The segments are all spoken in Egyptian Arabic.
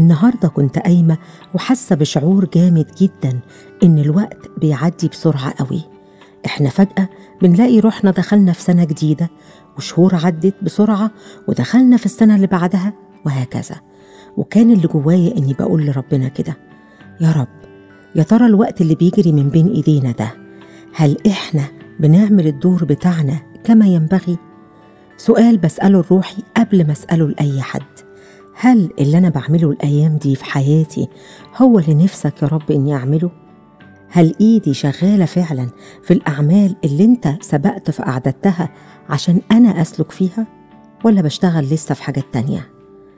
النهاردة كنت قايمة وحاسة بشعور جامد جدا إن الوقت بيعدي بسرعة قوي إحنا فجأة بنلاقي روحنا دخلنا في سنة جديدة وشهور عدت بسرعة ودخلنا في السنة اللي بعدها وهكذا وكان اللي جوايا إني بقول لربنا كده يا رب يا ترى الوقت اللي بيجري من بين إيدينا ده هل إحنا بنعمل الدور بتاعنا كما ينبغي؟ سؤال بسأله لروحي قبل ما أسأله لأي حد هل اللي أنا بعمله الأيام دي في حياتي هو اللي نفسك يا رب إني أعمله؟ هل إيدي شغالة فعلا في الأعمال اللي أنت سبقت فأعددتها عشان أنا أسلك فيها؟ ولا بشتغل لسه في حاجات تانية؟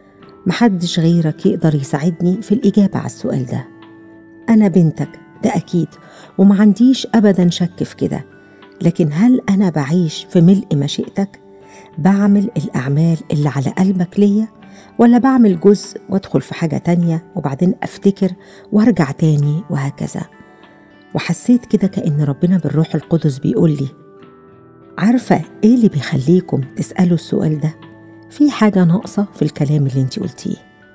محدش غيرك يقدر يساعدني في الإجابة على السؤال ده أنا بنتك ده أكيد وما عنديش أبدا شك في كده لكن هل أنا بعيش في ملء مشيئتك؟ بعمل الأعمال اللي على قلبك ليا ولا بعمل جزء وادخل في حاجة تانية وبعدين أفتكر وارجع تاني وهكذا وحسيت كده كأن ربنا بالروح القدس بيقول لي عارفة إيه اللي بيخليكم تسألوا السؤال ده؟ في حاجة ناقصة في الكلام اللي انت قلتيه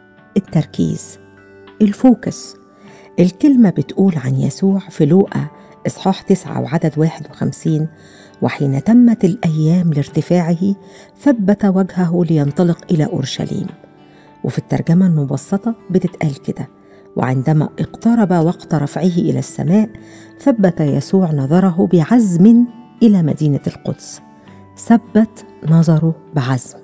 التركيز الفوكس الكلمة بتقول عن يسوع في لوقا إصحاح تسعة وعدد واحد وخمسين وحين تمت الأيام لارتفاعه ثبت وجهه لينطلق إلى أورشليم وفي الترجمة المبسطة بتتقال كده وعندما اقترب وقت رفعه إلى السماء ثبت يسوع نظره بعزم إلى مدينة القدس ثبت نظره بعزم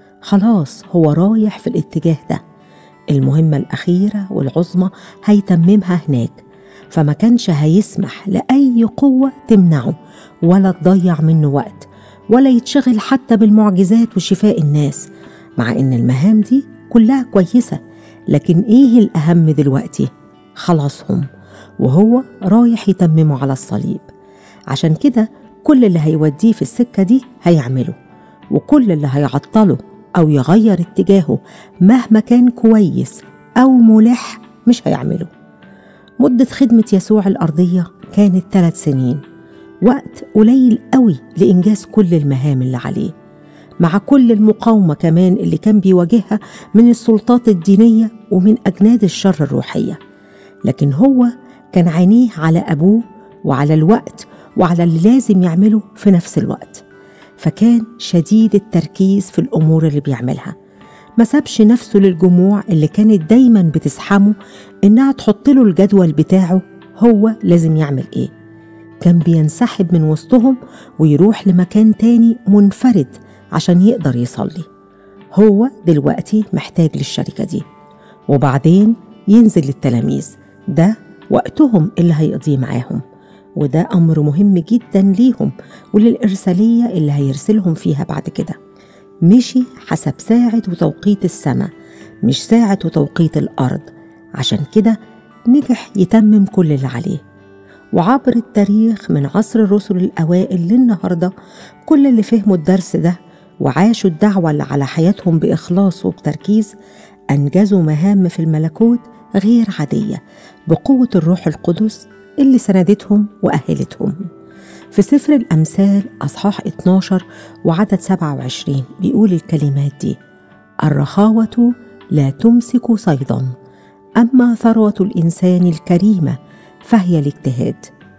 خلاص هو رايح في الاتجاه ده المهمة الأخيرة والعظمى هيتممها هناك فما كانش هيسمح لأي قوة تمنعه ولا تضيع منه وقت ولا يتشغل حتى بالمعجزات وشفاء الناس مع إن المهام دي كلها كويسة لكن إيه الأهم دلوقتي؟ خلاصهم وهو رايح يتممه على الصليب عشان كده كل اللي هيوديه في السكة دي هيعمله وكل اللي هيعطله أو يغير اتجاهه مهما كان كويس أو ملح مش هيعمله مدة خدمة يسوع الأرضية كانت ثلاث سنين وقت قليل قوي لإنجاز كل المهام اللي عليه مع كل المقاومة كمان اللي كان بيواجهها من السلطات الدينية ومن أجناد الشر الروحية لكن هو كان عينيه على أبوه وعلى الوقت وعلى اللي لازم يعمله في نفس الوقت فكان شديد التركيز في الأمور اللي بيعملها ما سابش نفسه للجموع اللي كانت دايما بتزحمه إنها تحط له الجدول بتاعه هو لازم يعمل إيه كان بينسحب من وسطهم ويروح لمكان تاني منفرد عشان يقدر يصلي هو دلوقتي محتاج للشركة دي وبعدين ينزل للتلاميذ ده وقتهم اللي هيقضيه معاهم وده أمر مهم جدا ليهم وللإرسالية اللي هيرسلهم فيها بعد كده مشي حسب ساعة وتوقيت السماء مش ساعة وتوقيت الأرض عشان كده نجح يتمم كل اللي عليه وعبر التاريخ من عصر الرسل الأوائل للنهاردة كل اللي فهموا الدرس ده وعاشوا الدعوة اللي على حياتهم بإخلاص وبتركيز أنجزوا مهام في الملكوت غير عادية بقوة الروح القدس اللي سندتهم وأهلتهم في سفر الأمثال أصحاح 12 وعدد 27 بيقول الكلمات دي الرخاوة لا تمسك صيدا أما ثروة الإنسان الكريمة فهي الاجتهاد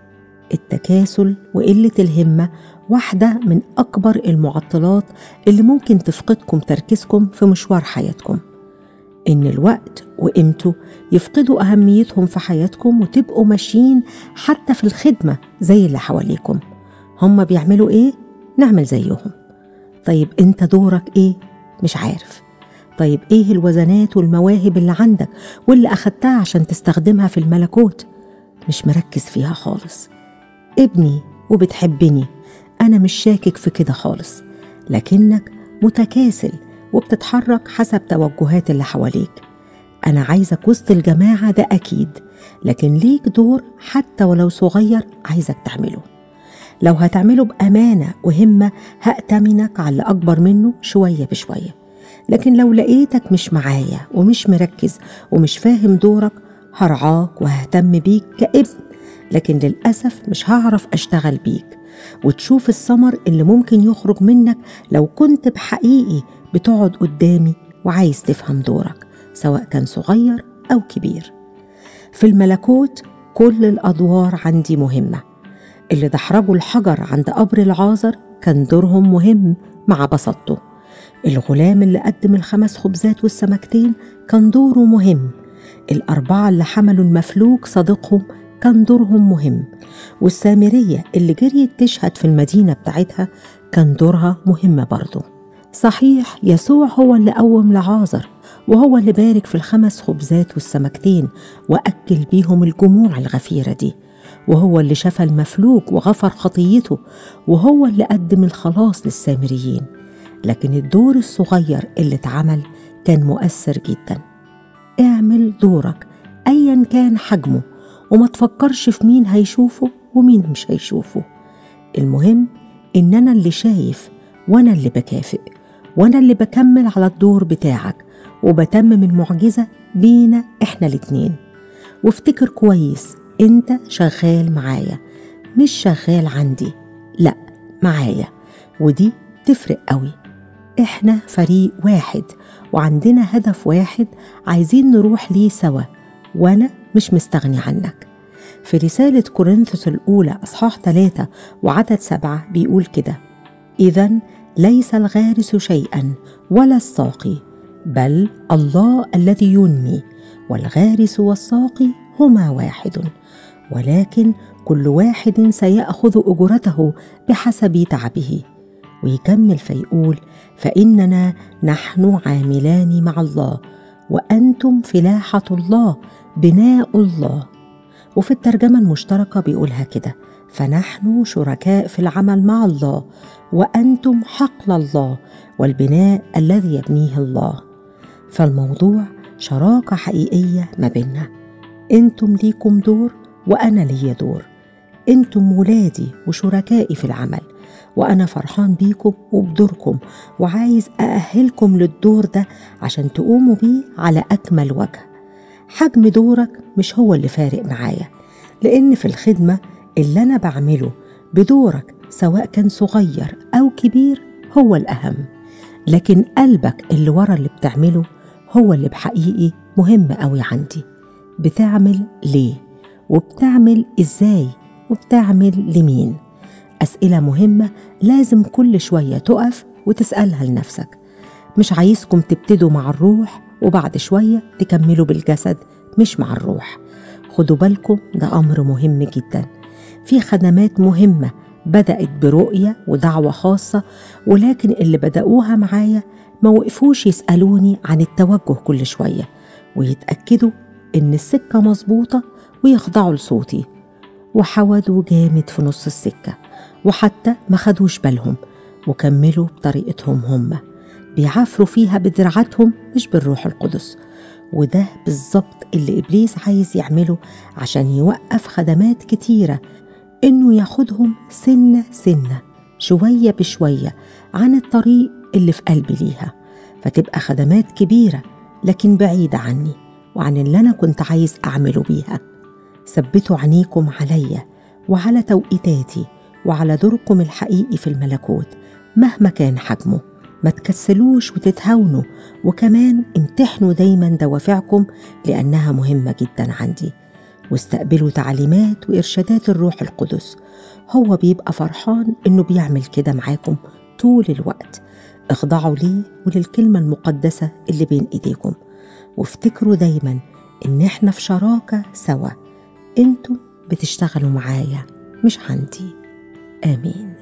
التكاسل وقلة الهمة واحدة من أكبر المعطلات اللي ممكن تفقدكم تركيزكم في مشوار حياتكم إن الوقت وقيمته يفقدوا أهميتهم في حياتكم وتبقوا ماشيين حتى في الخدمة زي اللي حواليكم هم بيعملوا إيه؟ نعمل زيهم طيب أنت دورك إيه؟ مش عارف طيب إيه الوزنات والمواهب اللي عندك واللي أخدتها عشان تستخدمها في الملكوت؟ مش مركز فيها خالص ابني وبتحبني أنا مش شاكك في كده خالص لكنك متكاسل وبتتحرك حسب توجهات اللي حواليك أنا عايزك وسط الجماعة ده أكيد لكن ليك دور حتى ولو صغير عايزك تعمله لو هتعمله بأمانة وهمة هأتمنك على اللي أكبر منه شوية بشوية لكن لو لقيتك مش معايا ومش مركز ومش فاهم دورك هرعاك وههتم بيك كابن لكن للأسف مش هعرف أشتغل بيك وتشوف الثمر اللي ممكن يخرج منك لو كنت بحقيقي بتقعد قدامي وعايز تفهم دورك سواء كان صغير أو كبير في الملكوت كل الأدوار عندي مهمة اللي دحرجوا الحجر عند قبر العازر كان دورهم مهم مع بساطته الغلام اللي قدم الخمس خبزات والسمكتين كان دوره مهم الأربعة اللي حملوا المفلوك صديقهم كان دورهم مهم والسامرية اللي جريت تشهد في المدينة بتاعتها كان دورها مهم برضه صحيح يسوع هو اللي قوم لعازر وهو اللي بارك في الخمس خبزات والسمكتين وأكل بيهم الجموع الغفيرة دي وهو اللي شفى المفلوك وغفر خطيته وهو اللي قدم الخلاص للسامريين لكن الدور الصغير اللي اتعمل كان مؤثر جدا اعمل دورك ايا كان حجمه وما تفكرش في مين هيشوفه ومين مش هيشوفه المهم ان انا اللي شايف وانا اللي بكافئ وانا اللي بكمل على الدور بتاعك وبتمم المعجزة بينا احنا الاتنين وافتكر كويس انت شغال معايا مش شغال عندي لا معايا ودي تفرق قوي احنا فريق واحد وعندنا هدف واحد عايزين نروح ليه سوا وانا مش مستغني عنك في رسالة كورنثوس الأولى أصحاح ثلاثة وعدد سبعة بيقول كده إذا ليس الغارس شيئا ولا الساقي بل الله الذي ينمي والغارس والساقي هما واحد ولكن كل واحد سيأخذ أجرته بحسب تعبه ويكمل فيقول فإننا نحن عاملان مع الله وأنتم فلاحة الله بناء الله وفي الترجمة المشتركة بيقولها كده فنحن شركاء في العمل مع الله وأنتم حقل الله والبناء الذي يبنيه الله فالموضوع شراكة حقيقية ما بيننا انتم ليكم دور وأنا ليا دور انتم ولادي وشركائي في العمل وأنا فرحان بيكم وبدوركم وعايز أأهلكم للدور ده عشان تقوموا بيه على أكمل وجه حجم دورك مش هو اللي فارق معايا لأن في الخدمة اللي أنا بعمله بدورك سواء كان صغير أو كبير هو الأهم لكن قلبك اللي ورا اللي بتعمله هو اللي بحقيقي مهم قوي عندي بتعمل ليه وبتعمل ازاي وبتعمل لمين أسئلة مهمة لازم كل شوية تقف وتسألها لنفسك مش عايزكم تبتدوا مع الروح وبعد شوية تكملوا بالجسد مش مع الروح خدوا بالكم ده أمر مهم جدا في خدمات مهمة بدأت برؤية ودعوة خاصة ولكن اللي بدأوها معايا ما وقفوش يسألوني عن التوجه كل شوية ويتأكدوا إن السكة مظبوطة ويخضعوا لصوتي وحودوا جامد في نص السكة وحتى ما خدوش بالهم وكملوا بطريقتهم هم بيعافروا فيها بدرعتهم مش بالروح القدس وده بالظبط اللي إبليس عايز يعمله عشان يوقف خدمات كتيرة إنه ياخدهم سنة سنة شوية بشوية عن الطريق اللي في قلبي ليها فتبقى خدمات كبيرة لكن بعيدة عني وعن اللي أنا كنت عايز أعمله بيها ثبتوا عينيكم عليا وعلى توقيتاتي وعلى دوركم الحقيقي في الملكوت مهما كان حجمه ما تكسلوش وتتهاونوا وكمان امتحنوا دايما دوافعكم لأنها مهمة جدا عندي واستقبلوا تعليمات وإرشادات الروح القدس هو بيبقى فرحان إنه بيعمل كده معاكم طول الوقت اخضعوا ليه وللكلمة المقدسة اللي بين إيديكم وافتكروا دايما إن إحنا في شراكة سوا انتوا بتشتغلوا معايا مش عندي آمين